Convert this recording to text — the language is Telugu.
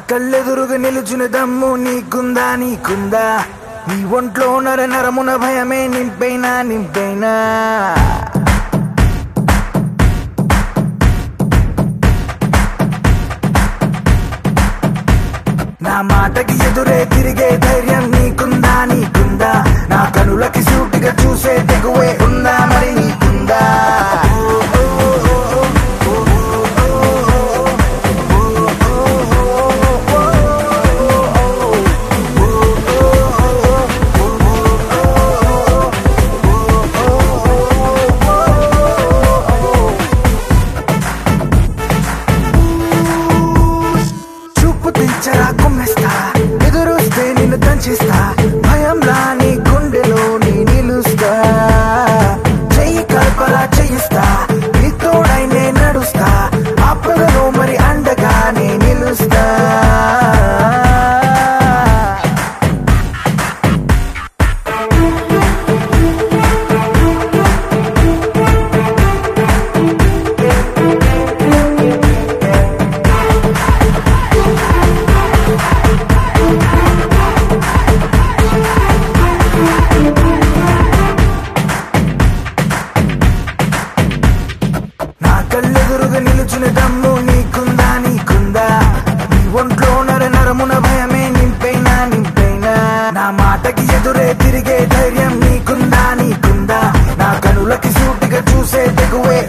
కళ్ళెదురుగా నిలుచున దమ్ము నీకుందా నీకుందా నీ ఒంట్లో నర నరమున భయమే నింపైనా నింపైనా నా మాటకి ఎదురే తిరిగే ధైర్యం నీకుందా నీకుందా నా కనులకి సూటిగా చూసే తెగువే ఉందా మరి నీకుందా చూపు తెచ్చరా కుమ్మెస్తా ఎదురొస్తే నిన్ను దంచిస్తా భయంలా నీ గుండెలో నీ నిలుస్తా చెయ్యి కల్పరా చెయ్యిస్తా నీ తోడై నే నడుస్తా ఆపదలో మరి అండగా నే నిలుస్తా నా కళ్ళెదురుగా నిలుచున దమ్ము నీకుందా నీకుందా నీ ఒంట్లో నర నరమున భయమే నింపైనా నింపైనా నా మాటకి ఎదురే తిరిగే ధైర్యం నీకుందా నీకుందా నా కనులకి సూటిగా చూసే తెగువే